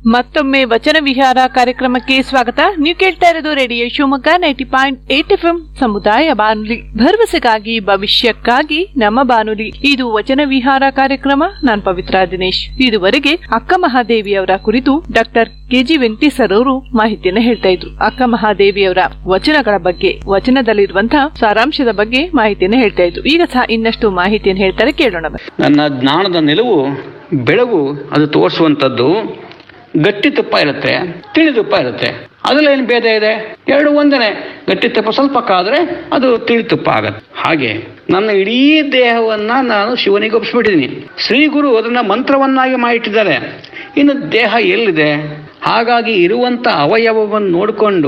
ಮತ್ತೊಮ್ಮೆ ವಚನ ವಿಹಾರ ಕಾರ್ಯಕ್ರಮಕ್ಕೆ ಸ್ವಾಗತ ನೀವು ಕೇಳ್ತಾ ಇರೋದು radio Shivamogga ninety point eight F M ಸಮುದಾಯ ಬಾನುಲಿ ಭರವಸೆಗಾಗಿ ಭವಿಷ್ಯಕ್ಕಾಗಿ ನಮ್ಮ ಬಾನುಲಿ ಇದು ವಚನ ವಿಹಾರ ಕಾರ್ಯಕ್ರಮ ನಾನ್ ಪವಿತ್ರ ದಿನೇಶ್ ಇದುವರೆಗೆ ಅಕ್ಕ ಮಹಾದೇವಿ ಅವರ ಕುರಿತು ಡಾಕ್ಟರ್ ಕೆಜಿ ವೆಂಕಟೇಶ್ ಸರ್ ಅವರು ಮಾಹಿತಿಯನ್ನು ಹೇಳ್ತಾ ಇದ್ರು ಅಕ್ಕ ಮಹಾದೇವಿಯವರ ವಚನಗಳ ಬಗ್ಗೆ ವಚನದಲ್ಲಿರುವಂತಹ ಸಾರಾಂಶದ ಬಗ್ಗೆ ಮಾಹಿತಿಯನ್ನು ಹೇಳ್ತಾ ಇದ್ರು ಈಗ ಸಹ ಇನ್ನಷ್ಟು ಮಾಹಿತಿಯನ್ನು ಹೇಳ್ತಾರೆ ಕೇಳೋಣ ಬನ್ನಿ. ನನ್ನ ಜ್ಞಾನದ ನಿಲುವು ಬೆಳಗು ಅದು ತೋರಿಸುವಂಥದ್ದು ಗಟ್ಟಿ ತುಪ್ಪ ಇರುತ್ತೆ ತಿಳಿ ತುಪ್ಪ ಇರುತ್ತೆ ಅದರಲ್ಲಿ ಏನು ಭೇದ ಇದೆ ಎರಡು ಒಂದನೇ ಗಟ್ಟಿ ತುಪ್ಪ ಸ್ವಲ್ಪ ಕಾದ್ರೆ ಅದು ತಿಳಿ ತುಪ್ಪ ಆಗತ್ತೆ ಹಾಗೆ ನನ್ನ ಇಡೀ ದೇಹವನ್ನ ನಾನು ಶಿವನಿಗೆ ಒಪ್ಪಿಸ್ಬಿಟ್ಟಿದ್ದೀನಿ ಶ್ರೀ ಗುರು ಅದನ್ನ ಮಂತ್ರವನ್ನಾಗಿ ಮಾಡಿಟ್ಟಿದ್ದಾರೆ ಇನ್ನು ದೇಹ ಎಲ್ಲಿದೆ ಹಾಗಾಗಿ ಇರುವಂತ ಅವಯವವನ್ನು ನೋಡಿಕೊಂಡು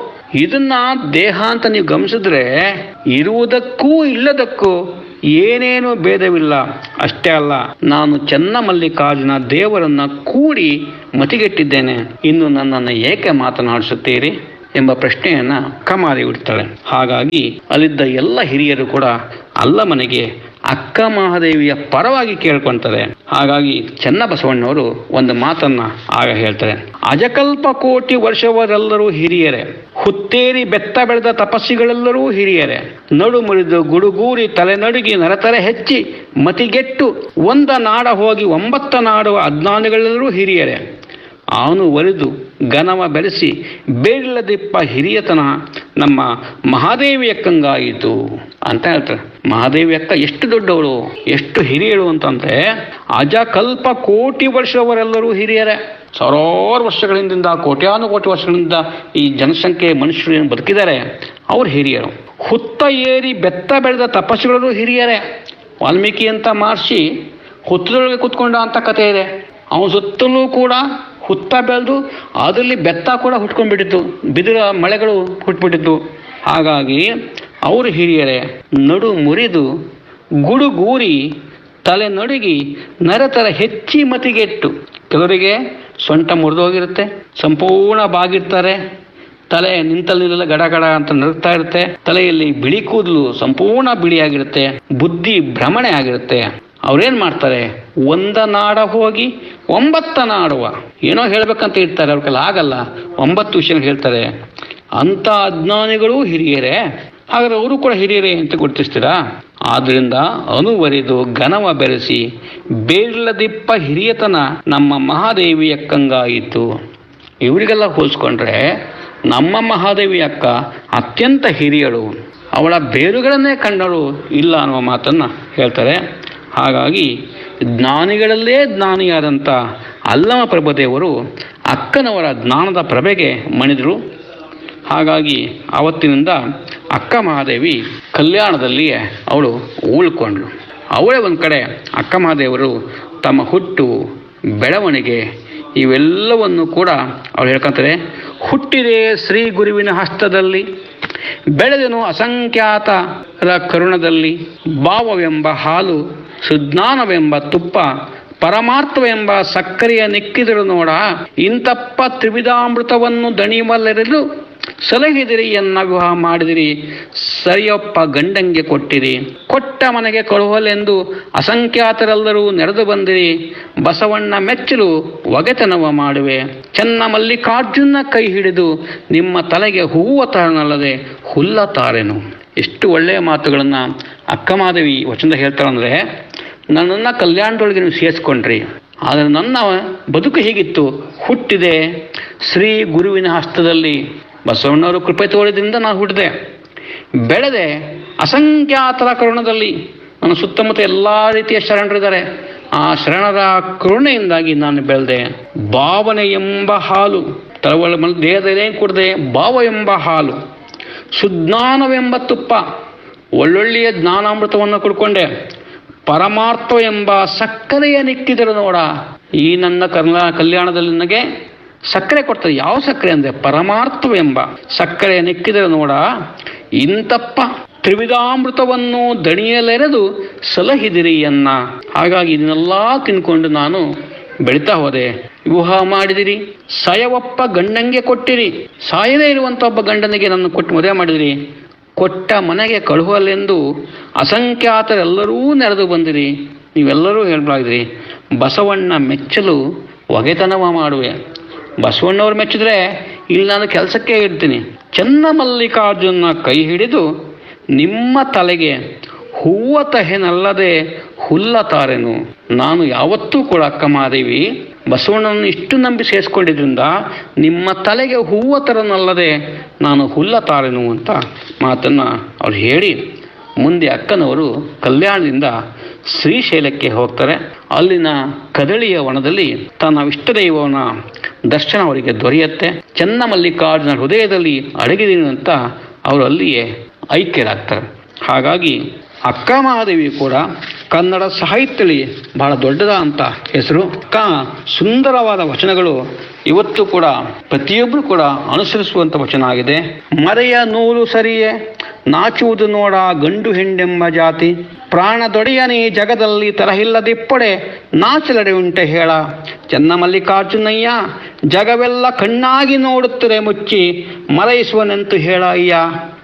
ಇದನ್ನ ದೇಹ ಅಂತ ನೀವು ಗಮನಿಸಿದ್ರೆ ಇರುವುದಕ್ಕೂ ಇಲ್ಲದಕ್ಕೂ ಏನೇನು ಭೇದವಿಲ್ಲ ಅಷ್ಟೇ ಅಲ್ಲ ನಾನು ಚೆನ್ನ ಮಲ್ಲಿಕಾರ್ಜುನ ದೇವರನ್ನ ಕೂಡಿ ಮತಿಗೆಟ್ಟಿದ್ದೇನೆ ಇನ್ನು ನನ್ನನ್ನು ಏಕೆ ಮಾತನಾಡಿಸುತ್ತೀರಿ ಎಂಬ ಪ್ರಶ್ನೆಯನ್ನ ಕಮಾರಿ ಬಿಡ್ತಾಳೆ ಹಾಗಾಗಿ ಅಲ್ಲಿದ್ದ ಎಲ್ಲ ಹಿರಿಯರು ಕೂಡ ಅಲ್ಲಮನೆಗೆ ಅಕ್ಕ ಮಹಾದೇವಿಯ ಪರವಾಗಿ ಕೇಳ್ಕೊಂತಾರೆ ಹಾಗಾಗಿ ಚೆನ್ನಬಸವಣ್ಣವರು ಒಂದು ಮಾತನ್ನ ಆಗ ಹೇಳ್ತಾರೆ ಅಜಕಲ್ಪ ಕೋಟಿ ವರ್ಷವರೆಲ್ಲರೂ ಹಿರಿಯರೇ ಹುತ್ತೇರಿ ಬೆತ್ತ ಬೆಳೆದ ತಪಸ್ಸಿಗಳೆಲ್ಲರೂ ಹಿರಿಯರೇ ನಡು ಮುರಿದು ಗುಡುಗೂರಿ ತಲೆ ನಡುಗಿ ನರತರೆ ಹೆಚ್ಚಿ ಮತಿಗೆಟ್ಟು ಒಂದ ನಾಡ ಹೋಗಿ ಒಂಬತ್ತ ನಾಡುವ ಅಜ್ಞಾನಿಗಳೆಲ್ಲರೂ ಹಿರಿಯರೇ ಅವನು ಒಲಿದು ಘನವ ಬೆಳೆಸಿ ಬೇರಿಲ್ಲದಿಪ್ಪ ಹಿರಿಯತನ ನಮ್ಮ ಮಹಾದೇವಿ ಅಕ್ಕಂಗಾಯಿತು ಅಂತ ಹೇಳ್ತಾರೆ ಮಹಾದೇವಿ ಅಕ್ಕ ಎಷ್ಟು ದೊಡ್ಡವಳು ಎಷ್ಟು ಹಿರಿಯಳು ಅಂತಂದ್ರೆ ಅಜಕಲ್ಪ ಕೋಟಿ ವರ್ಷವರೆಲ್ಲರೂ ಹಿರಿಯರೇ ಸಾವಿರಾರು ವರ್ಷಗಳ ಹಿಂದಿಂದ ಕೋಟ್ಯಾನು ಕೋಟಿ ವರ್ಷಗಳಿಂದ ಈ ಜನಸಂಖ್ಯೆ ಮನುಷ್ಯರು ಏನು ಬದುಕಿದ್ದಾರೆ ಅವ್ರು ಹಿರಿಯರು ಹುತ್ತ ಏರಿ ಬೆತ್ತ ಬೆಳೆದ ತಪಸ್ಸುಗಳು ಹಿರಿಯರೇ ವಾಲ್ಮೀಕಿ ಅಂತ ಮಹರ್ಷಿ ಹುತ್ತದೊಳಗೆ ಕೂತ್ಕೊಂಡ ಅಂತ ಕಥೆ ಇದೆ ಅವನ ಸುತ್ತಲೂ ಕೂಡ ಹುತ್ತ ಬೆಳೆದು ಅದರಲ್ಲಿ ಬೆತ್ತ ಕೂಡ ಹುಟ್ಕೊಂಡ್ಬಿಟ್ಟಿತ್ತು ಬಿದಿರ ಮಳೆಗಳು ಹುಟ್ಬಿಟ್ಟಿತ್ತು ಹಾಗಾಗಿ ಅವರು ಹಿರಿಯರೇ ನಡು ಮುರಿದು ಗುಡುಗೂರಿ ತಲೆ ನಡುಗಿ ನರತರ ಹೆಚ್ಚಿ ಮತಿಗೆಟ್ಟು ಕೆಲವರಿಗೆ ಸೊಂಟ ಮುರಿದೋಗಿರುತ್ತೆ ಸಂಪೂರ್ಣ ಬಾಗಿರ್ತಾರೆ ತಲೆ ನಿಂತಲ್ಲಿಲ್ಲ ಗಡ ಗಡ ಅಂತ ನಡುತ್ತಾ ಇರುತ್ತೆ ತಲೆಯಲ್ಲಿ ಬಿಳಿ ಕೂದಲು ಸಂಪೂರ್ಣ ಬಿಳಿಯಾಗಿರುತ್ತೆ ಬುದ್ಧಿ ಭ್ರಮಣೆ ಆಗಿರುತ್ತೆ ಅವ್ರೇನ್ ಮಾಡ್ತಾರೆ ಒಂದ ನಾಡ ಹೋಗಿ ಒಂಬತ್ತ ನಾಡುವ ಏನೋ ಹೇಳ್ಬೇಕಂತ ಇರ್ತಾರೆ ಅವ್ರ ಕೈಲಿ ಆಗಲ್ಲ ಒಂಬತ್ತು ವಿಷಯ ಹೇಳ್ತಾರೆ ಅಂತ ಅಜ್ಞಾನಿಗಳು ಹಿರಿಯರೇ ಹಾಗಾದ್ರೆ ಅವರು ಕೂಡ ಹಿರಿಯರೇ ಅಂತ ಗುರುತಿಸ್ತೀರಾ ಆದ್ರಿಂದ ಅನುವರಿದು ಘನವ ಬೆರೆಸಿ ಬೇರಿಲ್ಲದಿಪ್ಪ ಹಿರಿಯತನ ನಮ್ಮ ಮಹಾದೇವಿ ಅಕ್ಕಂಗಾಯಿತು ಇವರಿಗೆಲ್ಲ ಹೋಲಿಸ್ಕೊಂಡ್ರೆ ನಮ್ಮ ಮಹಾದೇವಿ ಅಕ್ಕ ಅತ್ಯಂತ ಹಿರಿಯಳು ಅವಳ ಬೇರುಗಳನ್ನೇ ಕಂಡಳು ಇಲ್ಲ ಅನ್ನುವ ಮಾತನ್ನ ಹೇಳ್ತಾರೆ ಹಾಗಾಗಿ ಜ್ಞಾನಿಗಳಲ್ಲೇ ಜ್ಞಾನಿಯಾದಂಥ ಅಲ್ಲಮ ಪ್ರಭುದೇವರು ಅಕ್ಕನವರ ಜ್ಞಾನದ ಪ್ರಭೆಗೆ ಮಣಿದರು ಹಾಗಾಗಿ ಆವತ್ತಿನಿಂದ ಅಕ್ಕ ಮಹಾದೇವಿ ಕಲ್ಯಾಣದಲ್ಲಿಯೇ ಅವಳು ಉಳ್ಕೊಂಡ್ಳು ಅವಳೇ ಒಂದು ಕಡೆ ಅಕ್ಕ ಮಹಾದೇವರು ತಮ್ಮ ಹುಟ್ಟು ಬೆಳವಣಿಗೆ ಇವೆಲ್ಲವನ್ನು ಕೂಡ ಅವಳು ಹೇಳ್ಕೊಂತಾರೆ ಹುಟ್ಟಿದೆ ಶ್ರೀ ಗುರುವಿನ ಹಸ್ತದಲ್ಲಿ ಬೆಳೆದನು ಅಸಂಖ್ಯಾತರ ಕರುಣದಲ್ಲಿ ಭಾವವೆಂಬ ಹಾಲು ಸುಜ್ಞಾನವೆಂಬ ತುಪ್ಪ ಪರಮಾರ್ಥವೆಂಬ ಸಕ್ಕರೆಯ ನೆಕ್ಕಿದರು ನೋಡ ಇಂತಪ್ಪ ತ್ರಿವಿಧಾಮೃತವನ್ನು ದಣಿಮಲೆರೆದು ಸಲಹಿದಿರಿ ಎನ್ನ ವಿವಾಹ ಮಾಡಿದಿರಿ ಸರಿಯೊಪ್ಪ ಗಂಡಂಗೆ ಕೊಟ್ಟಿರಿ ಕೊಟ್ಟ ಮನೆಗೆ ಕಳುಹಲೆಂದು ಅಸಂಖ್ಯಾತರೆಲ್ಲರೂ ನೆರೆದು ಬಂದಿರಿ ಬಸವಣ್ಣ ಮೆಚ್ಚಲು ಒಗೆತನವ ಮಾಡುವೆ ಚೆನ್ನ ಮಲ್ಲಿಕಾರ್ಜುನ ಕೈ ಹಿಡಿದು ನಿಮ್ಮ ತಲೆಗೆ ಹೂವ ತಾರನಲ್ಲದೆ ಹುಲ್ಲ ತಾರೆನು ಎಷ್ಟು ಒಳ್ಳೆಯ ಮಾತುಗಳನ್ನ ಅಕ್ಕಮಾದೇವಿ ವಚನ ಹೇಳ್ತಾಳಂದ್ರೆ ನನ್ನನ್ನು ಕಲ್ಯಾಣದೊಳಗೆ ನೀವು ಸೇರಿಸ್ಕೊಂಡ್ರಿ ಆದರೆ ನನ್ನ ಬದುಕು ಹೀಗಿತ್ತು ಹುಟ್ಟಿದೆ ಶ್ರೀ ಗುರುವಿನ ಹಸ್ತದಲ್ಲಿ ಬಸವಣ್ಣವರು ಕೃಪೆ ತೋರಿದ್ರಿಂದ ನಾನು ಹುಟ್ಟಿದೆ ಬೆಳೆದೆ ಅಸಂಖ್ಯಾತರ ಕರುಣದಲ್ಲಿ ನನ್ನ ಸುತ್ತಮುತ್ತ ಎಲ್ಲ ರೀತಿಯ ಶರಣರಿದ್ದಾರೆ ಆ ಶರಣರ ಕರುಣೆಯಿಂದಾಗಿ ನಾನು ಬೆಳೆದೆ ಭಾವನೆ ಎಂಬ ಹಾಲು ತಳವಳ ದೇಹದಲ್ಲಿ ಏನು ಕುಡಿದೆ ಭಾವ ಎಂಬ ಹಾಲು ಸುಜ್ಞಾನವೆಂಬ ತುಪ್ಪ ಒಳ್ಳೊಳ್ಳೆಯ ಜ್ಞಾನಾಮೃತವನ್ನು ಕುಡ್ಕೊಂಡೆ ಪರಮಾರ್ಥ ಎಂಬ ಸಕ್ಕರೆಯ ನಿಕ್ಕಿದರು ನೋಡ ಈ ನನ್ನ ಕರ್ನಾ ಕಲ್ಯಾಣದಲ್ಲಿ ನನಗೆ ಸಕ್ಕರೆ ಕೊಡ್ತದೆ ಯಾವ ಸಕ್ಕರೆ ಅಂದ್ರೆ ಪರಮಾರ್ಥವೆಂಬ ಸಕ್ಕರೆಯ ನಿಕ್ಕಿದರೆ ನೋಡ ಇಂತಪ್ಪ ತ್ರಿವಿಧಾಮೃತವನ್ನು ದಣಿಯಲೆರೆದು ಸಲಹಿದಿರಿ ಎನ್ನ ಹಾಗಾಗಿ ಇದನ್ನೆಲ್ಲ ತಿನ್ಕೊಂಡು ನಾನು ಬೆಳಿತಾ ಹೋದೆ ವಿವಾಹ ಮಾಡಿದಿರಿ ಸಾಯವಪ್ಪ ಗಂಡಂಗೆ ಕೊಟ್ಟಿರಿ ಸಾಯದೇ ಇರುವಂತ ಒಬ್ಬ ಗಂಡನಿಗೆ ನನ್ನ ಕೊಟ್ಟು ಮದುವೆ ಮಾಡಿದಿರಿ ಕೊಟ್ಟ ಮನೆಗೆ ಕಳುಹಲೆಂದು ಅಸಂಖ್ಯಾತರೆಲ್ಲರೂ ನೆರೆದು ಬಂದಿರಿ ನೀವೆಲ್ಲರೂ ಹೇಳ್ಬಾಗಿದ್ರಿ ಬಸವಣ್ಣ ಮೆಚ್ಚಲು ಒಗೆತನವ ಮಾಡುವೆ ಬಸವಣ್ಣವ್ರು ಮೆಚ್ಚಿದ್ರೆ ಇಲ್ಲಿ ನಾನು ಕೆಲಸಕ್ಕೆ ಇರ್ತೀನಿ ಚೆನ್ನ ಮಲ್ಲಿಕಾರ್ಜುನ ಕೈ ಹಿಡಿದು ನಿಮ್ಮ ತಲೆಗೆ ಹೂವ ತಹೆನಲ್ಲದೆ ಹುಲ್ಲ ತಾರೆನು ನಾನು ಯಾವತ್ತೂ ಕೂಡ ಅಕ್ಕ ಮಾದೇವಿ ಬಸವಣ್ಣನನ್ನು ಇಷ್ಟು ನಂಬಿ ಸೇರಿಸ್ಕೊಂಡಿದ್ರಿಂದ ನಿಮ್ಮ ತಲೆಗೆ ಹೂವ ತರನಲ್ಲದೆ ನಾನು ಹುಲ್ಲ ತಾರೆನು ಅಂತ ಮಾತನ್ನ ಅವ್ರು ಹೇಳಿ ಮುಂದೆ ಅಕ್ಕನವರು ಕಲ್ಯಾಣದಿಂದ ಶ್ರೀಶೈಲಕ್ಕೆ ಹೋಗ್ತಾರೆ ಅಲ್ಲಿನ ಕದಳಿಯ ವನದಲ್ಲಿ ತನ್ನ ಇಷ್ಟದೈವನ ದರ್ಶನ ಅವರಿಗೆ ದೊರೆಯುತ್ತೆ ಚೆನ್ನ ಮಲ್ಲಿಕಾರ್ಜುನ ಹೃದಯದಲ್ಲಿ ಅಡಗಿದೀನಿ ಅಂತ ಅವರು ಅಲ್ಲಿಯೇ ಐಕ್ಯರಾಗ್ತಾರೆ ಹಾಗಾಗಿ ಅಕ್ಕ ಮಹಾದೇವಿ ಕೂಡ ಕನ್ನಡ ಸಾಹಿತ್ಯದಲ್ಲಿ ಬಹಳ ದೊಡ್ಡದ ಅಂತ ಹೆಸರು ಅಕ್ಕ ಸುಂದರವಾದ ವಚನಗಳು ಇವತ್ತು ಕೂಡ ಪ್ರತಿಯೊಬ್ಬರು ಕೂಡ ಅನುಸರಿಸುವಂತ ವಚನ ಆಗಿದೆ ಮರೆಯ ನೂಲು ಸರಿಯೇ ನಾಚುವುದು ನೋಡ ಗಂಡು ಹೆಣ್ಣೆಂಬ ಜಾತಿ ಪ್ರಾಣದೊಡೆಯನೇ ಜಗದಲ್ಲಿ ತರಹಿಲ್ಲದಿಪ್ಪಡೆ ನಾಚಲಡೆ ಉಂಟೆ ಹೇಳ ಚೆನ್ನ ಮಲ್ಲಿಕಾರ್ಜುನಯ್ಯ ಜಗವೆಲ್ಲ ಕಣ್ಣಾಗಿ ನೋಡುತ್ತದೆ ಮುಚ್ಚಿ ಮರಯಿಸುವನೆಂತು ಹೇಳ ಅಯ್ಯ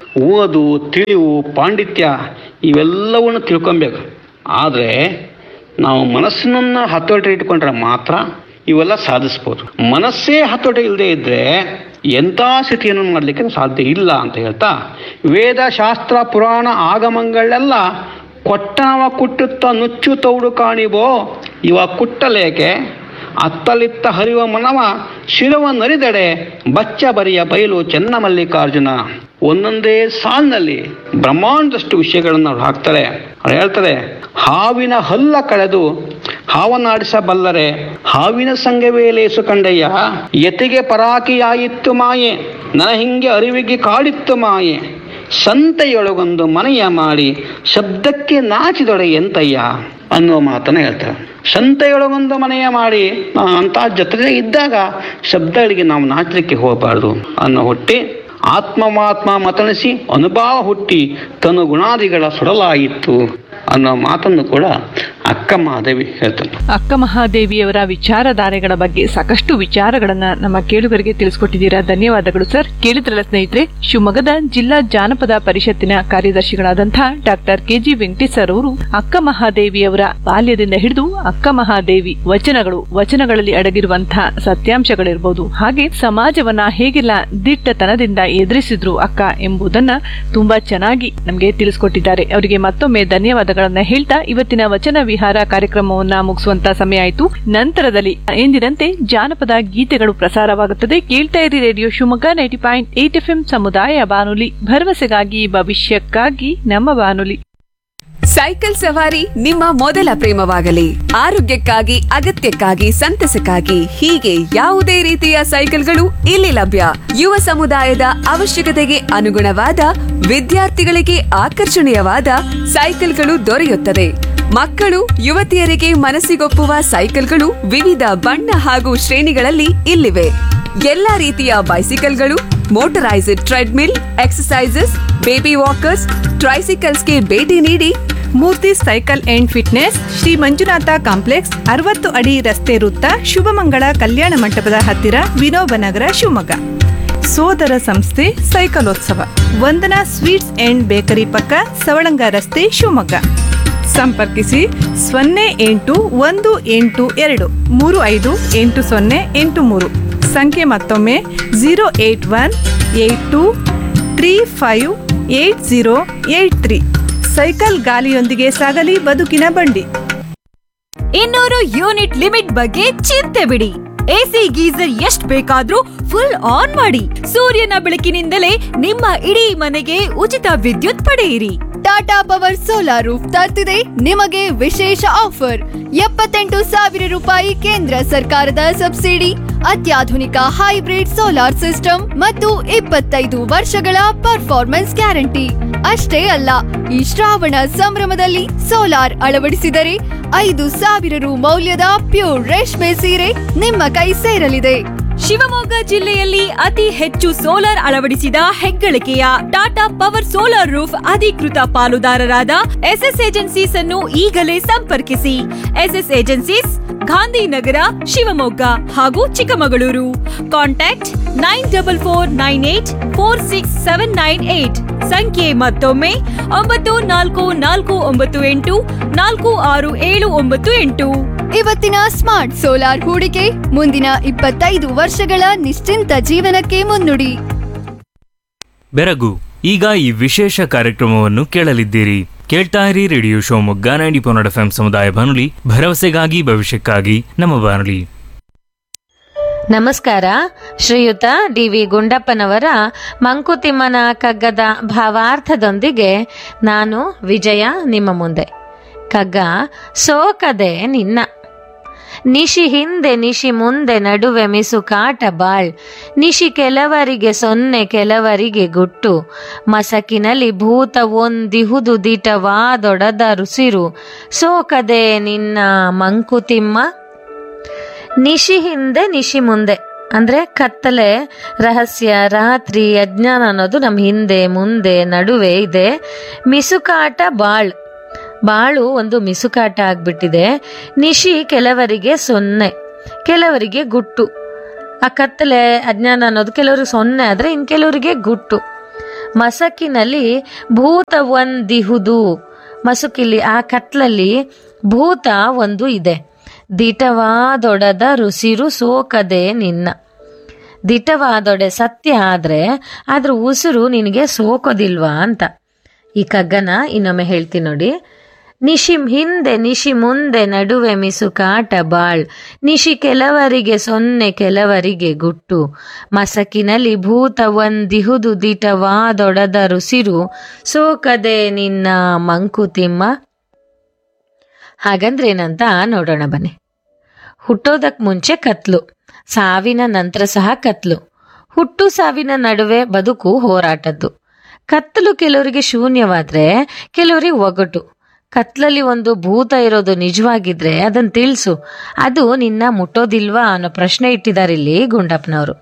ಓದು ತಿಳಿವು ಪಾಂಡಿತ್ಯ ಇವೆಲ್ಲವನ್ನು ತಿಳ್ಕೊಬೇಕು ಆದರೆ ನಾವು ಮನಸ್ಸನ್ನ ಹತೋಟಿ ಇಟ್ಕೊಂಡ್ರೆ ಮಾತ್ರ ಇವೆಲ್ಲ ಸಾಧಿಸ್ಬೋದು ಮನಸ್ಸೇ ಹತೋಟಿ ಇಲ್ಲದೆ ಇದ್ರೆ ಎಂಥ ಸ್ಥಿತಿಯನ್ನು ಮಾಡಲಿಕ್ಕೆ ಸಾಧ್ಯ ಇಲ್ಲ ಅಂತ ಹೇಳ್ತಾ ವೇದ ಶಾಸ್ತ್ರ ಪುರಾಣ ಆಗಮಗಳೆಲ್ಲ ಕೊಟ್ಟನವ ಕುಟ್ಟುತ್ತ ನುಚ್ಚು ತೌಡು ಕಾಣಿಬೋ ಇವ ಕುಟ್ಟಲೇಕೆ ಅತ್ತಲಿತ್ತ ಹರಿವ ಮನವ ಶಿರವ ನರಿದೆಡೆ ಬಚ್ಚ ಬರಿಯ ಬಯಲು ಚೆನ್ನ ಮಲ್ಲಿಕಾರ್ಜುನ ಒಂದೊಂದೇ ಸಾಲಿನಲ್ಲಿ ಬ್ರಹ್ಮಾಂಡದಷ್ಟು ವಿಷಯಗಳನ್ನು ಅವ್ರು ಹಾಕ್ತಾರೆ ಅವ್ರು ಹೇಳ್ತಾರೆ ಹಾವಿನ ಹಲ್ಲ ಕಳೆದು ಹಾವನಾಡಿಸಬಲ್ಲರೆ ಹಾವಿನ ಸಂಘವೇ ಲೇಸು ಕಂಡಯ್ಯ ಯತಿಗೆ ಪರಾಕಿಯಾಯಿತ್ತು ಮಾಯೆ ನನ ಹಿಂಗೆ ಅರಿವಿಗೆ ಕಾಡಿತ್ತು ಮಾಯೆ ಸಂತೆಯೊಳಗೊಂದು ಮನೆಯ ಮಾಡಿ ಶಬ್ದಕ್ಕೆ ನಾಚಿದೊಡೆ ಎಂತಯ್ಯ ಅನ್ನುವ ಮಾತನ್ನ ಹೇಳ್ತಾರೆ ಸಂತೆಯೊಳಗೊಂದು ಮನೆಯ ಮಾಡಿ ಅಂತ ಜೊತೆ ಇದ್ದಾಗ ಶಬ್ದಗಳಿಗೆ ನಾವು ನಾಚಲಿಕ್ಕೆ ಹೋಗಬಾರ್ದು ಅನ್ನೋ ಹುಟ್ಟಿ ಆತ್ಮವಾತ್ಮ ಮತಣಿಸಿ ಅನುಭವ ಹುಟ್ಟಿ ತನು ಗುಣಾದಿಗಳ ಸುಡಲಾಯಿತು ಅನ್ನೋ ಮಾತನ್ನು ಕೂಡ ಅಕ್ಕ ಮಹಾದೇವಿ ಹೇಳ್ತಾನೆ ಅಕ್ಕ ಮಹಾದೇವಿಯವರ ವಿಚಾರಧಾರೆಗಳ ಬಗ್ಗೆ ಸಾಕಷ್ಟು ವಿಚಾರಗಳನ್ನ ನಮ್ಮ ಕೇಳುಗರಿಗೆ ತಿಳಿಸ್ಕೊಟ್ಟಿದ್ದೀರಾ ಧನ್ಯವಾದಗಳು ಸರ್ ಕೇಳಿದ್ರಲ್ಲ ಸ್ನೇಹಿತರೆ ಶಿವಮೊಗ್ಗದ ಜಿಲ್ಲಾ ಜಾನಪದ ಪರಿಷತ್ತಿನ ಕಾರ್ಯದರ್ಶಿಗಳಾದಂತಹ ಡಾಕ್ಟರ್ ಕೆಜಿ ವೆಂಕಟೇಶ್ ಸರ್ ಅವರು ಅಕ್ಕ ಮಹಾದೇವಿಯವರ ಬಾಲ್ಯದಿಂದ ಹಿಡಿದು ಅಕ್ಕ ಮಹಾದೇವಿ ವಚನಗಳು ವಚನಗಳಲ್ಲಿ ಅಡಗಿರುವಂತಹ ಸತ್ಯಾಂಶಗಳಿರ್ಬೋದು ಹಾಗೆ ಸಮಾಜವನ್ನ ಹೇಗೆಲ್ಲ ದಿಟ್ಟತನದಿಂದ ಎದುರಿಸಿದ್ರು ಅಕ್ಕ ಎಂಬುದನ್ನ ತುಂಬಾ ಚೆನ್ನಾಗಿ ನಮಗೆ ತಿಳಿಸ್ಕೊಟ್ಟಿದ್ದಾರೆ ಅವರಿಗೆ ಮತ್ತೊಮ್ಮೆ ಧನ್ಯವಾದಗಳನ್ನ ಹೇಳ್ತಾ ಇವತ್ತಿನ ವಚನ ವಿಹಾರ ಕಾರ್ಯಕ್ರಮವನ್ನ ಮುಗಿಸುವಂತ ಸಮಯ ಆಯಿತು ನಂತರದಲ್ಲಿ ಎಂದಿನಂತೆ ಜಾನಪದ ಗೀತೆಗಳು ಪ್ರಸಾರವಾಗುತ್ತದೆ ಕೇಳ್ತಾ ಇರಿ radio Shivamogga ninety point eight F ಸಮುದಾಯ ಬಾನುಲಿ ಭರವಸೆಗಾಗಿ ಭವಿಷ್ಯಕ್ಕಾಗಿ ನಮ್ಮ ಬಾನುಲಿ ಸೈಕಲ್ ಸವಾರಿ ನಿಮ್ಮ ಮೊದಲ ಪ್ರೇಮವಾಗಲಿ ಆರೋಗ್ಯಕ್ಕಾಗಿ ಅಗತ್ಯಕ್ಕಾಗಿ ಸಂತಸಕ್ಕಾಗಿ ಹೀಗೆ ಯಾವುದೇ ರೀತಿಯ ಸೈಕಲ್ಗಳು ಇಲ್ಲಿ ಲಭ್ಯ ಯುವ ಸಮುದಾಯದ ಅವಶ್ಯಕತೆಗೆ ಅನುಗುಣವಾದ ವಿದ್ಯಾರ್ಥಿಗಳಿಗೆ ಆಕರ್ಷಣೀಯವಾದ ಸೈಕಲ್ಗಳು ದೊರೆಯುತ್ತದೆ ಮಕ್ಕಳು ಯುವತಿಯರಿಗೆ ಮನಸ್ಸಿಗೊಪ್ಪುವ ಸೈಕಲ್ಗಳು ವಿವಿಧ ಬಣ್ಣ ಹಾಗೂ ಶ್ರೇಣಿಗಳಲ್ಲಿ ಇಲ್ಲಿವೆ ಎಲ್ಲಾ ರೀತಿಯ ಬೈಸಿಕಲ್ಗಳು motorised treadmill exercises baby walkers ಟ್ರೈಸಿಕಲ್ಸ್ಗೆ ಭೇಟಿ ನೀಡಿ Murthy cycle and fitness Shri Manjunatha complex ಅರವತ್ತು ಅಡಿ ರಸ್ತೆ ವೃತ್ತ ಶುಭಮಂಗಳ ಕಲ್ಯಾಣ ಮಂಟಪದ ಹತ್ತಿರ ವಿನೋಬ ನಗರ ಶಿವಮೊಗ್ಗ ಸೋದರ ಸಂಸ್ಥೆ ಸೈಕಲೋತ್ಸವ ವಂದನಾ ಸ್ವೀಟ್ಸ್ ಅಂಡ್ ಬೇಕರಿ ಪಕ್ಕ ಸವಳಂಗ ರಸ್ತೆ ಶಿವಮೊಗ್ಗ ಸಂಪರ್ಕಿಸಿ ಸೊನ್ನೆ ಎಂಟು ಒಂದು ಎಂಟು ಎರಡು ಮೂರು ಐದು ಎಂಟು ಸೊನ್ನೆ ಎಂಟು ಮೂರು ಸಂಖ್ಯೆ ಮತ್ತೊಮ್ಮೆ zero eight one eight two three five eight zero eight three cycle ಗಾಲಿಯೊಂದಿಗೆ ಸಾಗಲಿ ಬದುಕಿನ ಬಂಡಿ ಇನ್ನೂರು ಯೂನಿಟ್ ಲಿಮಿಟ್ ಬಗ್ಗೆ ಚಿಂತೆ ಬಿಡಿ ಎಸಿ ಗೀಸರ್ ಎಷ್ಟ್ ಬೇಕಾದ್ರೂ ಫುಲ್ ಆನ್ ಮಾಡಿ ಸೂರ್ಯನ ಬೆಳಕಿನಿಂದಲೇ ನಿಮ್ಮ ಇಡೀ ಮನೆಗೆ ಉಚಿತ ವಿದ್ಯುತ್ ಪಡೆಯಿರಿ ಟಾಟಾ ಪವರ್ ಸೋಲಾರ್ ರೂಫ್ ತರ್ತಿದೆ ನಿಮಗೆ ವಿಶೇಷ ಆಫರ್ ಎಪ್ಪತ್ತೆಂಟು ಸಾವಿರ ರೂಪಾಯಿ ಕೇಂದ್ರ ಸರ್ಕಾರದ ಸಬ್ಸಿಡಿ ಅತ್ಯಾಧುನಿಕ ಹೈಬ್ರಿಡ್ ಸೋಲಾರ್ ಸಿಸ್ಟಮ್ ಮತ್ತು ಇಪ್ಪತ್ತೈದು ವರ್ಷಗಳ ಪರ್ಫಾರ್ಮೆನ್ಸ್ ಗ್ಯಾರಂಟಿ ಅಷ್ಟೇ ಅಲ್ಲ ಈ ಶ್ರಾವಣ ಸಂಭ್ರಮದಲ್ಲಿ ಸೋಲಾರ್ ಅಳವಡಿಸಿದರೆ ಐದು ಸಾವಿರ ರು ಮೌಲ್ಯದ ಪ್ಯೂರ್ ರೇಷ್ಮೆ ಸೀರೆ ನಿಮ್ಮ ಕೈ ಸೇರಲಿದೆ ಶಿವಮೊಗ್ಗ ಜಿಲ್ಲೆಯಲ್ಲಿ ಅತಿ ಹೆಚ್ಚು ಸೋಲಾರ್ ಅಳವಡಿಸಿದ ಹೆಗ್ಗಳಿಕೆಯ ಟಾಟಾ ಪವರ್ ಸೋಲಾರ್ ರೂಫ್ ಅಧಿಕೃತ ಪಾಲುದಾರರಾದ ಎಸ್ಎಸ್ ಏಜೆನ್ಸೀಸ್ ಅನ್ನು ಈಗಲೇ ಸಂಪರ್ಕಿಸಿ ಎಸ್ಎಸ್ ಏಜೆನ್ಸೀಸ್ ಗಾಂಧಿನಗರ ಶಿವಮೊಗ್ಗ ಹಾಗೂ Chikkamagaluru contact nine double four nine eight four six seven nine eight ಸಂಖ್ಯೆ ಮತ್ತೊಮ್ಮೆ ಒಂಬತ್ತು ನಾಲ್ಕು ನಾಲ್ಕು ಒಂಬತ್ತು ಎಂಟು ನಾಲ್ಕು ಆರು ಏಳು ಒಂಬತ್ತು ಎಂಟು ಇವತ್ತಿನ ಸ್ಮಾರ್ಟ್ ಸೋಲಾರ್ ಹೂಡಿಕೆ ಮುಂದಿನ ಇಪ್ಪತ್ತೈದು ವರ್ಷಗಳ ನಿಶ್ಚಿಂತ ಜೀವನಕ್ಕೆ ಮುನ್ನುಡಿ ಬೆರಗು ಈಗ ಈ ವಿಶೇಷ ಕಾರ್ಯಕ್ರಮವನ್ನು ಕೇಳಲಿದ್ದೀರಿ ಕೇಳ್ತಾ ಇರಿ radio Shivamogga ninety point eight F ಸಮುದಾಯ ಬಾನುಲಿ ಭರವಸೆಗಾಗಿ ಭವಿಷ್ಯಕ್ಕಾಗಿ ನಮ್ಮ ಬಾನುಲಿ ನಮಸ್ಕಾರ ಶ್ರೀಯುತ ಡಿ ವಿ ಗುಂಡಪ್ಪನವರ ಮಂಕುತಿಮ್ಮನ ಕಗ್ಗದ ಭಾವಾರ್ಥದೊಂದಿಗೆ ನಾನು ವಿಜಯ ನಿಮ್ಮ ಮುಂದೆ ಕಗ್ಗ ಸೋಕದೆ ನಿನ್ನ ನಿಶಿ ಹಿಂದೆ ನಿಶಿ ಮುಂದೆ ನಡುವೆ ಮಿಸು ಕಾಟ ಬಾಳ್ ನಿಶಿ ಕೆಲವರಿಗೆ ಸೊನ್ನೆ ಕೆಲವರಿಗೆ ಗುಟ್ಟು ಮಸಕಿನಲ್ಲಿ ಭೂತ ಒಂದಿಹುದು ದಿಟವಾದೊಡದ ರುಸಿರು ಸೋಕದೆ ನಿನ್ನ ಮಂಕುತಿಮ್ಮ ನಿಶಿ ಹಿಂದೆ ನಿಶಿ ಮುಂದೆ ಅಂದ್ರೆ ಕತ್ತಲೆ ರಹಸ್ಯ ರಾತ್ರಿ ಅಜ್ಞಾನ ಅನ್ನೋದು ನಮ್ಮ ಹಿಂದೆ ಮುಂದೆ ನಡುವೆ ಇದೆ ಮಿಸುಕಾಟ ಬಾಳ್ ಬಾಳು ಒಂದು ಮಿಸುಕಾಟ ಆಗ್ಬಿಟ್ಟಿದೆ ನಿಶಿ ಕೆಲವರಿಗೆ ಸೊನ್ನೆ ಕೆಲವರಿಗೆ ಗುಟ್ಟು ಆ ಕತ್ತಲೆ ಅಜ್ಞಾನ ಅನ್ನೋದು ಕೆಲವರಿಗೆ ಸೊನ್ನೆ ಆದ್ರೆ ಇನ್ ಕೆಲವರಿಗೆ ಗುಟ್ಟು ಮಸಕಿನಲ್ಲಿ ಭೂತ ಒಂದಿಹುದು ಮಸುಕಿಲಿ ಆ ಕತ್ಲಲ್ಲಿ ಭೂತ ಒಂದು ಇದೆ ದಿಟವಾದೊಡದ ರುಸಿರು ಸೋಕದೆ ನಿನ್ನ ದಿಟವಾದೊಡೆ ಸತ್ಯ ಆದ್ರೆ ಅದ್ರ ಉಸಿರು ನಿನಗೆ ಸೋಕೋದಿಲ್ವಾ ಅಂತ ಈ ಕಗ್ಗನ ಇನ್ನೊಮ್ಮೆ ಹೇಳ್ತೀನಿ ನೋಡಿ ನಿಶಿ ಹಿಂದೆ ನಿಶಿ ಮುಂದೆ ನಡುವೆ ಮಿಸು ಕಾಟ ಬಾಳ್ ನಿಶಿ ಕೆಲವರಿಗೆ ಸೊನ್ನೆ ಕೆಲವರಿಗೆ ಗುಟ್ಟು ಮಸಕಿನಲ್ಲಿ ಭೂತ ಒಂದಿಹುದು ದಿಟವಾದೊಡದ ರುಸಿರು ಸೋಕದೆ ನಿನ್ನ ಮಂಕುತಿಮ್ಮ ಹಾಗಂದ್ರೆ ಏನಂತ ನೋಡೋಣ ಬನ್ನಿ ಹುಟ್ಟೋದಕ್ ಮುಂಚೆ ಕತ್ಲು ಸಾವಿನ ನಂತರ ಸಹ ಕತ್ಲು ಹುಟ್ಟು ಸಾವಿನ ನಡುವೆ ಬದುಕು ಹೋರಾಟದ್ದು ಕತ್ತಲು ಕೆಲವರಿಗೆ ಶೂನ್ಯವಾದ್ರೆ ಕೆಲವರಿಗೆ ಒಗಟು ಕತ್ಲಲ್ಲಿ ಒಂದು ಭೂತ ಇರೋದು ನಿಜವಾಗಿದ್ರೆ ಅದನ್ನ ತಿಳಿಸು ಅದು ನಿನ್ನ ಮುಟ್ಟೋದಿಲ್ವಾ ಅನ್ನೋ ಪ್ರಶ್ನೆ ಇಟ್ಟಿದಾರಿಲ್ಲಿ ಗುಂಡಪ್ಪನವರು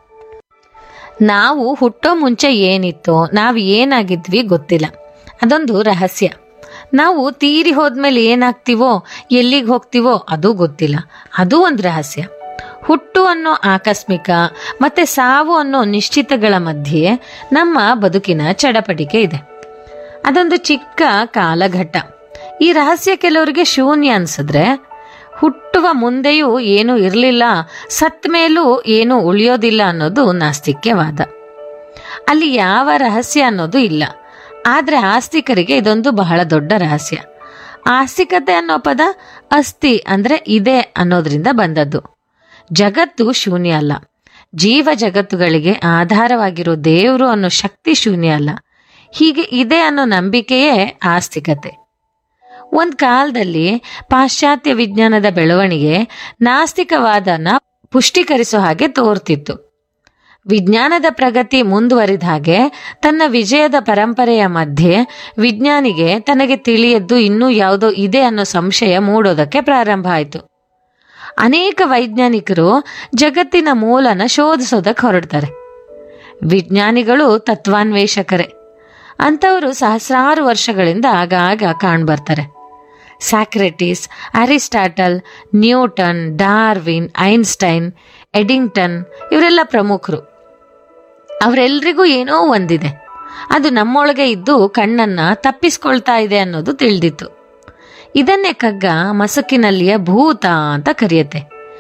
ನಾವು ಹುಟ್ಟೋ ಮುಂಚೆ ಏನಿತ್ತು ನಾವು ಏನಾಗಿದ್ವಿ ಗೊತ್ತಿಲ್ಲ ಅದೊಂದು ರಹಸ್ಯ ನಾವು ತೀರಿ ಹೋದ್ಮೇಲೆ ಏನಾಗ್ತೀವೋ ಎಲ್ಲಿಗೆ ಹೋಗ್ತೀವೋ ಅದು ಗೊತ್ತಿಲ್ಲ ಅದು ಒಂದು ರಹಸ್ಯ ಹುಟ್ಟು ಅನ್ನೋ ಆಕಸ್ಮಿಕ ಮತ್ತೆ ಸಾವು ಅನ್ನೋ ನಿಶ್ಚಿತಗಳ ಮಧ್ಯೆ ನಮ್ಮ ಬದುಕಿನ ಚಡಪಟಿಕೆ ಇದೆ ಅದೊಂದು ಚಿಕ್ಕ ಕಾಲಘಟ್ಟ ಈ ರಹಸ್ಯ ಕೆಲವರಿಗೆ ಶೂನ್ಯ ಅನ್ಸಿದ್ರೆ ಹುಟ್ಟುವ ಮುಂದೆಯೂ ಏನೂ ಇರಲಿಲ್ಲ ಸತ್ ಮೇಲೂ ಏನೂ ಉಳಿಯೋದಿಲ್ಲ ಅನ್ನೋದು ನಾಸ್ತಿಕ್ಯವಾದ ಅಲ್ಲಿ ಯಾವ ರಹಸ್ಯ ಅನ್ನೋದು ಇಲ್ಲ ಆದ್ರೆ ಆಸ್ತಿಕರಿಗೆ ಇದೊಂದು ಬಹಳ ದೊಡ್ಡ ರಹಸ್ಯ ಆಸ್ತಿಕತೆ ಅನ್ನೋ ಪದ ಅಸ್ತಿ ಅಂದ್ರೆ ಇದೆ ಅನ್ನೋದ್ರಿಂದ ಬಂದದ್ದು ಜಗತ್ತು ಶೂನ್ಯ ಅಲ್ಲ ಜೀವ ಜಗತ್ತುಗಳಿಗೆ ಆಧಾರವಾಗಿರೋ ದೇವರು ಅನ್ನೋ ಶಕ್ತಿ ಶೂನ್ಯ ಅಲ್ಲ ಹೀಗೆ ಇದೆ ಅನ್ನೋ ನಂಬಿಕೆಯೇ ಆಸ್ತಿಕತೆ ಒಂದ್ ಕಾಲದಲ್ಲಿ ಪಾಶ್ಚಾತ್ಯ ವಿಜ್ಞಾನದ ಬೆಳವಣಿಗೆ ನಾಸ್ತಿಕವಾದನ ಪುಷ್ಟೀಕರಿಸೋ ಹಾಗೆ ತೋರ್ತಿತ್ತು ವಿಜ್ಞಾನದ ಪ್ರಗತಿ ಮುಂದುವರಿದ ಹಾಗೆ ತನ್ನ ವಿಜಯದ ಪರಂಪರೆಯ ಮಧ್ಯೆ ವಿಜ್ಞಾನಿಗೆ ತನಗೆ ತಿಳಿಯದ್ದು ಇನ್ನೂ ಯಾವುದೋ ಇದೆ ಅನ್ನೋ ಸಂಶಯ ಮೂಡೋದಕ್ಕೆ ಪ್ರಾರಂಭ ಆಯಿತು ಅನೇಕ ವೈಜ್ಞಾನಿಕರು ಜಗತ್ತಿನ ಮೂಲನ ಶೋಧಿಸೋದಕ್ಕೆ ಹೊರಡ್ತಾರೆ ವಿಜ್ಞಾನಿಗಳು ತತ್ವಾನ್ವೇಷಕರೇ ಅಂಥವರು ಸಹಸ್ರಾರು ವರ್ಷಗಳಿಂದ ಆಗಾಗ ಕಾಣ್ಬರ್ತಾರೆ Socrates Aristotle Newton Darwin Einstein Eddington ಇವರೆಲ್ಲ ಪ್ರಮುಖರು ಅವರೆಲ್ರಿಗೂ ಏನೋ ಒಂದಿದೆ ಅದು ನಮ್ಮೊಳಗೆ ಇದ್ದು ಕಣ್ಣನ್ನ ತಪ್ಪಿಸ್ಕೊಳ್ತಾ ಇದೆ ಅನ್ನೋದು ತಿಳಿದಿತ್ತು ಇದನ್ನೇ ಕಗ್ಗ ಮಸಕಿನಲ್ಲಿಯ ಭೂತ ಅಂತ ಕರೆಯುತ್ತೆ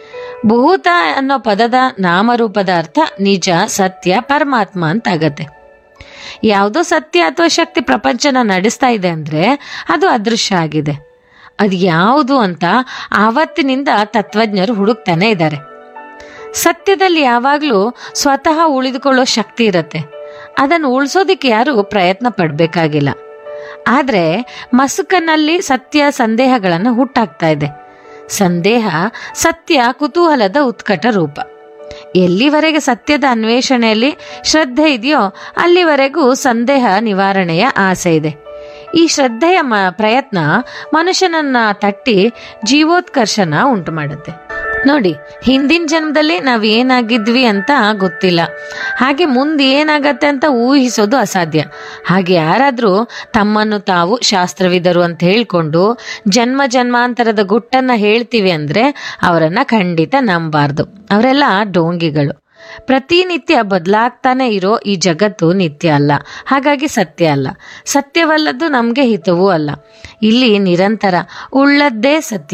ಭೂತ ಅನ್ನೋ ಪದದ ನಾಮರೂಪದ ಅರ್ಥ ನಿಜ ಸತ್ಯ ಪರಮಾತ್ಮ ಅಂತ ಆಗತ್ತೆ ಯಾವುದೋ ಸತ್ಯ ಅಥವಾ ಶಕ್ತಿ ಪ್ರಪಂಚನ ನಡೆಸ್ತಾ ಇದೆ ಅಂದ್ರೆ ಅದು ಅದೃಶ್ಯ ಆಗಿದೆ ಅದು ಯಾವುದು ಅಂತ ಆವತ್ತಿನಿಂದ ತತ್ವಜ್ಞರು ಹುಡುಕ್ತಾನೆ ಇದ್ದಾರೆ ಸತ್ಯದಲ್ಲಿ ಯಾವಾಗಲೂ ಸ್ವತಃ ಉಳಿದುಕೊಳ್ಳೋ ಶಕ್ತಿ ಇರತ್ತೆ ಅದನ್ನು ಉಳಿಸೋದಿಕ್ಕೆ ಯಾರು ಪ್ರಯತ್ನ ಪಡಬೇಕಾಗಿಲ್ಲ ಆದರೆ ಮಸುಕನಲ್ಲಿ ಸತ್ಯ ಸಂದೇಹಗಳನ್ನು ಹುಟ್ಟಾಕ್ತಾ ಇದೆ ಸಂದೇಹ ಸತ್ಯ ಕುತೂಹಲದ ಉತ್ಕಟ ರೂಪ ಎಲ್ಲಿವರೆಗೆ ಸತ್ಯದ ಅನ್ವೇಷಣೆಯಲ್ಲಿ ಶ್ರದ್ಧೆ ಇದೆಯೋ ಅಲ್ಲಿವರೆಗೂ ಸಂದೇಹ ನಿವಾರಣೆಯ ಆಸೆ ಇದೆ ಈ ಶ್ರದ್ಧೆಯ ಮ ಪ್ರಯತ್ನ ಮನುಷ್ಯನನ್ನ ತಟ್ಟಿ ಜೀವೋತ್ಕರ್ಷನ ಉಂಟು ಮಾಡುತ್ತೆ ನೋಡಿ ಹಿಂದಿನ ಜನ್ಮದಲ್ಲಿ ನಾವ್ ಏನಾಗಿದ್ವಿ ಅಂತ ಗೊತ್ತಿಲ್ಲ ಹಾಗೆ ಮುಂದೆ ಏನಾಗತ್ತೆ ಅಂತ ಊಹಿಸೋದು ಅಸಾಧ್ಯ ಹಾಗೆ ಯಾರಾದ್ರೂ ತಮ್ಮನ್ನು ತಾವು ಶಾಸ್ತ್ರವಿದರು ಅಂತ ಹೇಳ್ಕೊಂಡು ಜನ್ಮ ಜನ್ಮಾಂತರದ ಗುಟ್ಟನ್ನ ಹೇಳ್ತೀವಿ ಅಂದ್ರೆ ಅವರನ್ನ ಖಂಡಿತ ನಂಬಾರ್ದು ಅವರೆಲ್ಲ ಡೋಂಗಿಗಳು ಪ್ರತಿನಿತ್ಯ ಬದಲಾಗ್ತಾನೆ ಇರೋ ಈ ಜಗತ್ತು ನಿತ್ಯ ಅಲ್ಲ ಹಾಗಾಗಿ ಸತ್ಯ ಅಲ್ಲ ಸತ್ಯವಲ್ಲದ್ದು ನಮಗೆ ಹಿತವೂ ಅಲ್ಲ ಇಲ್ಲಿ ನಿರಂತರ ಉಳ್ಳದ್ದೇ ಸತ್ಯ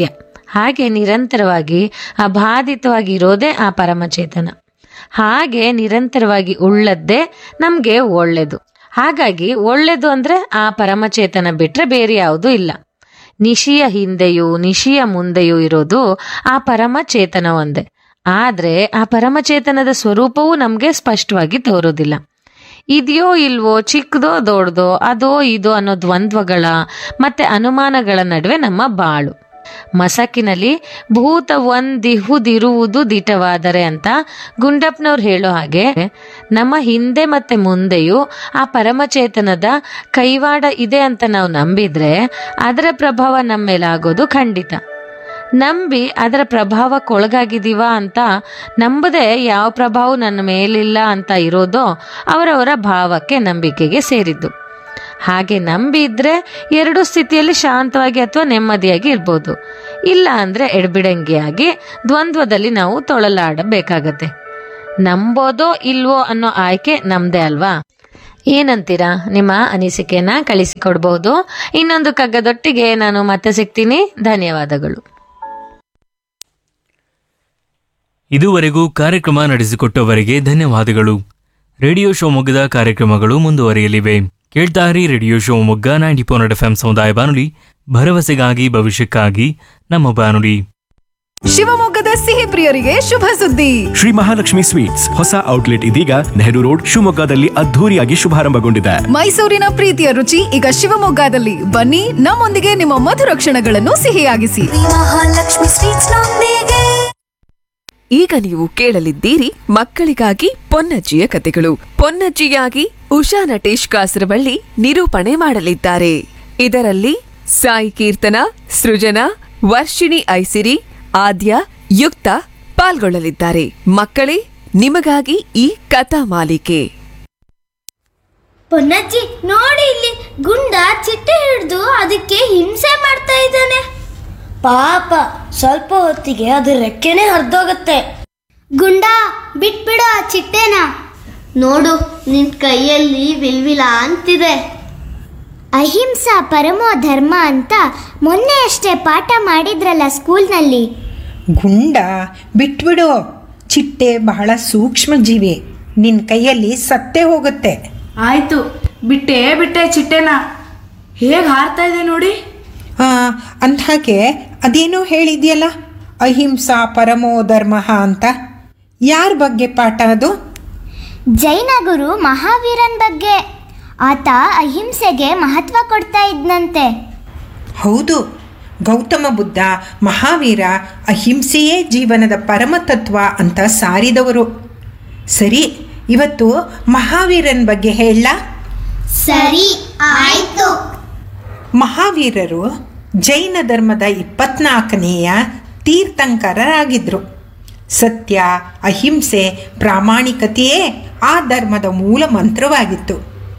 ಹಾಗೆ ನಿರಂತರವಾಗಿ ಅಬಾಧಿತವಾಗಿ ಇರೋದೇ ಆ ಪರಮಚೇತನ ಹಾಗೆ ನಿರಂತರವಾಗಿ ಉಳ್ಳದ್ದೇ ನಮಗೆ ಒಳ್ಳೆದು ಹಾಗಾಗಿ ಒಳ್ಳೆದು ಅಂದ್ರೆ ಆ ಪರಮಚೇತನ ಬಿಟ್ರೆ ಬೇರೆ ಯಾವುದೂ ಇಲ್ಲ ನಿಶಿಯ ಹಿಂದೆಯೂ ನಿಶಿಯ ಮುಂದೆಯೂ ಇರೋದು ಆ ಪರಮಚೇತನ ಒಂದೇ ಆದ್ರೆ ಆ ಪರಮಚೇತನದ ಸ್ವರೂಪವೂ ನಮಗೆ ಸ್ಪಷ್ಟವಾಗಿ ತೋರೋದಿಲ್ಲ ಇದೆಯೋ ಇಲ್ವೋ ಚಿಕ್ಕದೋ ದೊಡ್ಡದೋ ಅದೋ ಇದೋ ಅನ್ನೋ ದ್ವಂದ್ವಗಳ ಮತ್ತೆ ಅನುಮಾನಗಳ ನಡುವೆ ನಮ್ಮ ಬಾಳು ಮಸಕಿನಲ್ಲಿ ಭೂತ ಒಂದಿಹುದಿರುವುದು ದಿಟವಾದರೆ ಅಂತ ಗುಂಡಪ್ಪನವ್ರು ಹೇಳೋ ಹಾಗೆ ನಮ್ಮ ಹಿಂದೆ ಮತ್ತೆ ಮುಂದೆಯೂ ಆ ಪರಮಚೇತನದ ಕೈವಾಡ ಇದೆ ಅಂತ ನಾವು ನಂಬಿದ್ರೆ ಅದರ ಪ್ರಭಾವ ನಮ್ಮ ಮೇಲೆ ಆಗೋದು ಖಂಡಿತ ನಂಬಿ ಅದರ ಪ್ರಭಾವಕ್ಕೊಳಗಾಗಿದ್ದೀವಾ ಅಂತ ನಂಬದೆ ಯಾವ ಪ್ರಭಾವ ನನ್ನ ಮೇಲಿಲ್ಲ ಅಂತ ಇರೋದೋ ಅವರವರ ಭಾವಕ್ಕೆ ನಂಬಿಕೆಗೆ ಸೇರಿದ್ದು ಹಾಗೆ ನಂಬಿ ಇದ್ರೆ ಎರಡು ಸ್ಥಿತಿಯಲ್ಲಿ ಶಾಂತವಾಗಿ ಅಥವಾ ನೆಮ್ಮದಿಯಾಗಿ ಇರ್ಬೋದು ಇಲ್ಲ ಅಂದ್ರೆ ಎಡ್ಬಿಡಂಗಿಯಾಗಿ ದ್ವಂದ್ವದಲ್ಲಿ ನಾವು ತೊಳಲಾಡಬೇಕಾಗತ್ತೆ ನಂಬೋದೋ ಇಲ್ವೋ ಅನ್ನೋ ಆಯ್ಕೆ ನಮ್ದೇ ಅಲ್ವಾ ಏನಂತೀರಾ ನಿಮ್ಮ ಅನಿಸಿಕೆನ ಕಳಿಸಿಕೊಡ್ಬಹುದು ಇನ್ನೊಂದು ಕಗ್ಗದೊಟ್ಟಿಗೆ ನಾನು ಮತ್ತೆ ಸಿಗ್ತೀನಿ ಧನ್ಯವಾದಗಳು ಇದುವರೆಗೂ ಕಾರ್ಯಕ್ರಮ ನಡೆಸಿಕೊಟ್ಟವರಿಗೆ ಧನ್ಯವಾದಗಳು ರೇಡಿಯೋ ಶಿವಮೊಗ್ಗದ ಕಾರ್ಯಕ್ರಮಗಳು ಮುಂದುವರಿಯಲಿವೆ ಕೇಳ್ತಾರಿ radio Shivamogga ninety point eight F ಸಮುದಾಯ ಬಾನುಲಿ ಭರವಸೆಗಾಗಿ ಭವಿಷ್ಯಕ್ಕಾಗಿ ನಮ್ಮ ಬಾನುಲಿ ಶಿವಮೊಗ್ಗದ ಸಿಹಿ ಪ್ರಿಯರಿಗೆ ಶುಭ ಸುದ್ದಿ ಶ್ರೀ ಮಹಾಲಕ್ಷ್ಮಿ ಸ್ವೀಟ್ಸ್ ಹೊಸ ಔಟ್ಲೆಟ್ ಇದೀಗ ನೆಹರು ರೋಡ್ ಶಿವಮೊಗ್ಗದಲ್ಲಿ ಅದ್ಧೂರಿಯಾಗಿ ಶುಭಾರಂಭಗೊಂಡಿದೆ ಮೈಸೂರಿನ ಪ್ರೀತಿಯ ರುಚಿ ಈಗ ಶಿವಮೊಗ್ಗದಲ್ಲಿ ಬನ್ನಿ ನಮ್ಮೊಂದಿಗೆ ನಿಮ್ಮ ಮಧುರ ಕ್ಷಣಗಳನ್ನು ಸಿಹಿಯಾಗಿಸಿ ಈಗ ನೀವು ಕೇಳಲಿದ್ದೀರಿ ಮಕ್ಕಳಿಗಾಗಿ ಪೊನ್ನಜ್ಜಿಯ ಕತೆಗಳು ಪೊನ್ನಜ್ಜಿಯಾಗಿ ಉಷಾ ನಟೇಶ್ ಕಾಸರವಳ್ಳಿ ನಿರೂಪಣೆ ಮಾಡಲಿದ್ದಾರೆ ಇದರಲ್ಲಿ ಸಾಯಿ ಕೀರ್ತನ ಸೃಜನಾ ವರ್ಷಿಣಿ ಐಸಿರಿ ಆದ್ಯ ಯುಕ್ತ ಪಾಲ್ಗೊಳ್ಳಲಿದ್ದಾರೆ ಮಕ್ಕಳೇ ನಿಮಗಾಗಿ ಈ ಕಥಾ ಮಾಲಿಕೆ ಪೊನ್ನಜ್ಜಿ ನೋಡಿ ಇಲ್ಲಿ ಗುಂಡ ಚಿಟ್ಟೆ ಹಿಡಿದು ಅದಕ್ಕೆ ಹಿಂಸೆ ಮಾಡ್ತಾ ಇದ್ದಾನೆ ಪಾಪ ಸ್ವಲ್ಪ ಹೊತ್ತಿಗೆ ಅದು ರೆಕ್ಕೆನೆ ಹರಿದೋಗತ್ತೆ ಗುಂಡ ಬಿಟ್ಬಿಡು ಆ ಚಿಟ್ಟೆನ ನೋಡು ನಿನ್ ಕೈಯಲ್ಲಿ ವಿಲ್ವಿಲ ಅಂತಿದೆ ಅಹಿಂಸಾ ಪರಮೋ ಧರ್ಮ ಅಂತ ಮೊನ್ನೆ ಅಷ್ಟೇ ಪಾಠ ಮಾಡಿದ್ರಲ್ಲ ಸ್ಕೂಲ್ನಲ್ಲಿ ಗುಂಡ ಬಿಟ್ಬಿಡು ಚಿಟ್ಟೆ ಬಹಳ ಸೂಕ್ಷ್ಮ ಜೀವಿ ನಿನ್ನ ಕೈಯಲ್ಲಿ ಸತ್ತೇ ಹೋಗುತ್ತೆ ಆಯ್ತು ಬಿಟ್ಟೆ ಬಿಟ್ಟೆ ಚಿಟ್ಟೆನ ಹೇಗೆ ಹಾರ್ತಾ ಇದೆ ನೋಡಿ ಅಂದ್ಹಾಗೆ ಅದೇನೋ ಹೇಳಿದ್ಯಲ್ಲ ಅಹಿಂಸಾ ಪರಮೋ ಧರ್ಮ ಅಂತ ಯಾರ ಬಗ್ಗೆ ಪಾಠ ಅದು ಜೈನ ಗುರು ಮಹಾವೀರನ್ ಬಗ್ಗೆ ಆತ ಅಹಿಂಸೆಗೆ ಮಹತ್ವ ಕೊಡ್ತಾ ಇದ್ನಂತೆ ಹೌದು ಗೌತಮ ಬುದ್ಧ ಮಹಾವೀರ ಅಹಿಂಸೆಯೇ ಜೀವನದ ಪರಮತತ್ವ ಅಂತ ಸಾರಿದವರು ಸರಿ ಇವತ್ತು ಮಹಾವೀರನ್ ಬಗ್ಗೆ ಹೇಳ ಸರಿ ಆಯ್ತು ಮಹಾವೀರರು ಜೈನ ಧರ್ಮದ ಇಪ್ಪತ್ನಾಲ್ಕನೆಯ ತೀರ್ಥಂಕರರಾಗಿದ್ದರು ಸತ್ಯ ಅಹಿಂಸೆ ಪ್ರಾಮಾಣಿಕತೆಯೇ ಆ ಧರ್ಮದ ಮೂಲ ಮಂತ್ರವಾಗಿತ್ತು